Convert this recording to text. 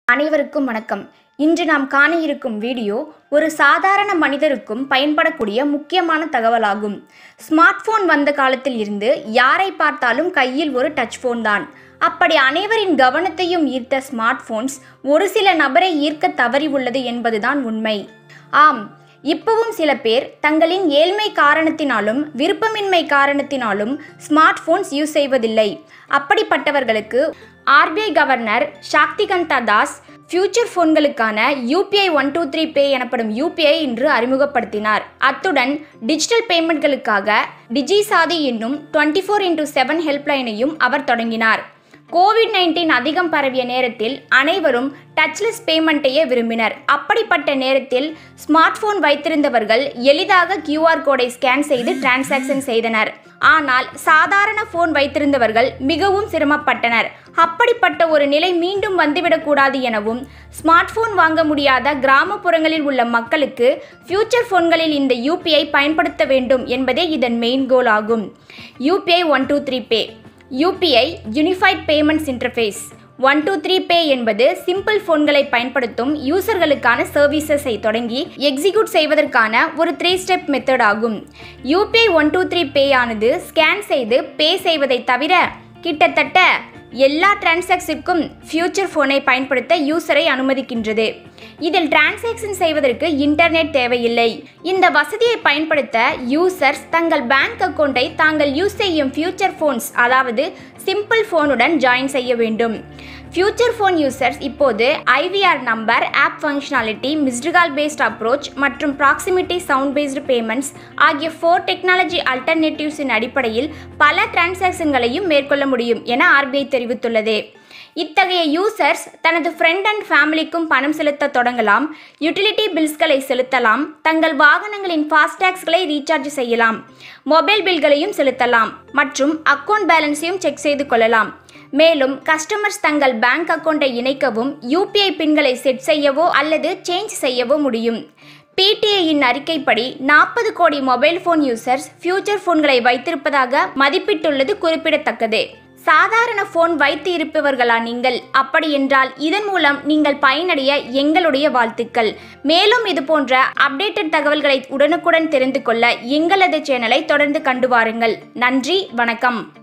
அனைவருக்கும் வணக்கம் இன்று நாம் காண இருக்கும் வீடியோ ஒரு சாதாரண மனிதருக்கும் பயன்படக்கூடிய முக்கியமான தகவலாகும் ஸ்மார்ட் போன் வந்த காலத்தில் இருந்து யாரை பார்த்தாலும் கையில் ஒரு டச் ஃபோன் தான் அப்படி அனைவரின் கவனத்தையும் ஈர்த்த ஸ்மார்ட் போன்ஸ் ஒரு சில நபரை ஈர்க்க தவறி உள்ளது என்பதுதான் உண்மை ஆம் இப்பவும் சில பேர் தங்களின் ஏழ்மை காரணத்தினாலும் விருப்பமின்மை காரணத்தினாலும் ஸ்மார்ட் போன்ஸ் யூஸ் செய்வதில்லை அப்படிப்பட்டவர்களுக்கு RBI governor Shaktikanta Das future ஃபோன்களுக்கான UPI one two three pay எனப்படும் யூபிஐ இன்று அறிமுகப்படுத்தினார் அத்துடன் டிஜிட்டல் பேமெண்ட்களுக்காக டிஜிசாதி என்னும் டுவெண்ட்டி ஃபோர் இன்டூ செவன் ஹெல்ப்லைனையும் அவர் தொடங்கினார் கோவிட் நைன்டீன் அதிகம் பரவிய நேரத்தில் அனைவரும் டச்லெஸ் பேமெண்ட்டையே விரும்பினர் அப்படிப்பட்ட நேரத்தில் ஸ்மார்ட் போன் வைத்திருந்தவர்கள் எளிதாக கியூஆர் கோடை ஸ்கேன் செய்து டிரான்சாக்ஷன் செய்தனர் ஆனால் சாதாரண போன் வைத்திருந்தவர்கள் மிகவும் சிரமப்பட்டனர் அப்படிப்பட்ட ஒரு நிலை மீண்டும் வந்துவிடக்கூடாது எனவும் ஸ்மார்ட் போன் வாங்க முடியாத கிராமப்புறங்களில் உள்ள மக்களுக்கு ஃபியூச்சர் போன்களில் இந்த யூபிஐ பயன்படுத்த வேண்டும் என்பதே இதன் மெயின் கோல் ஆகும் UPI one two three pay UPI unified payments interface one two three pay என்பது சிம்பிள் ஃபோன்களை பயன்படுத்தும் யூசர்களுக்கான சர்வீசஸை தொடங்கி எக்ஸிக்யூட் செய்வதற்கான ஒரு த்ரீ ஸ்டெப் மெத்தட் ஆகும் UPI one two three pay ஆனது ஸ்கேன் செய்து பே செய்வதை தவிர கிட்டத்தட்ட எல்லா டிரான்சாக்ஷனுக்கும் ஃபியூச்சர் ஃபோனை பயன்படுத்த யூசரை அனுமதிக்கின்றது இதில் டிரான்சாக்ஷன் செய்வதற்கு இன்டர்நெட் தேவையில்லை இந்த வசதியை பயன்படுத்த யூசர்ஸ் தங்கள் பேங்க் அக்கௌண்ட்டை தாங்கள் யூஸ் செய்யும் ஃபியூச்சர் ஃபோன்ஸ் அதாவது சிம்பிள் ஃபோனுடன் ஜாயின் செய்ய வேண்டும் ஃபியூச்சர் ஃபோன் யூசர்ஸ் இப்போது IVR number app functionality missed call based approach மற்றும் ப்ராக்சிமிட்டி சவுண்ட் பேஸ்டு பேமெண்ட்ஸ் ஆகிய ஃபோர் டெக்னாலஜி அல்டர்னேட்டிவ்ஸின் அடிப்படையில் பல டிரான்சாக்ஷன்களையும் மேற்கொள்ள முடியும் என ஆர்பிஐ தெரிவித்துள்ளது இத்தகைய யூசர்ஸ் தனது ஃப்ரெண்ட் அண்ட் ஃபேமிலிக்கும் பணம் செலுத்த தொடங்கலாம் யூட்டிலிட்டி பில்ஸ்களை செலுத்தலாம் தங்கள் வாகனங்களின் ஃபாஸ்டேக்ஸ்களை ரீசார்ஜ் செய்யலாம் மொபைல் பில்களையும் செலுத்தலாம் மற்றும் அக்கௌண்ட் பேலன்ஸையும் செக் செய்து கொள்ளலாம் மேலும் கஸ்டமர்ஸ் தங்கள் பேங்க் அக்கௌண்ட்டை இணைக்கவும் யூபிஐ பின்களை செட் செய்யவோ அல்லது சேஞ்ச் செய்யவோ முடியும் பிடிஐயின் அறிக்கைப்படி நாற்பது கோடி மொபைல் ஃபோன் யூசர்ஸ் ஃபியூச்சர் ஃபோன்களை வைத்திருப்பதாக மதிப்பிட்டுள்ளது குறிப்பிடத்தக்கது சாதாரண ஃபோன் வைத்து இருப்பவர்களா நீங்கள் அப்படி என்றால் இதன் மூலம் நீங்கள் பயனடைய எங்களுடைய வாழ்த்துக்கள் மேலும் இது போன்ற அப்டேட்டட் தகவல்களை உடனுக்குடன் தெரிந்து கொள்ள எங்களது சேனலை தொடர்ந்து கண்டு வாருங்கள் நன்றி வணக்கம்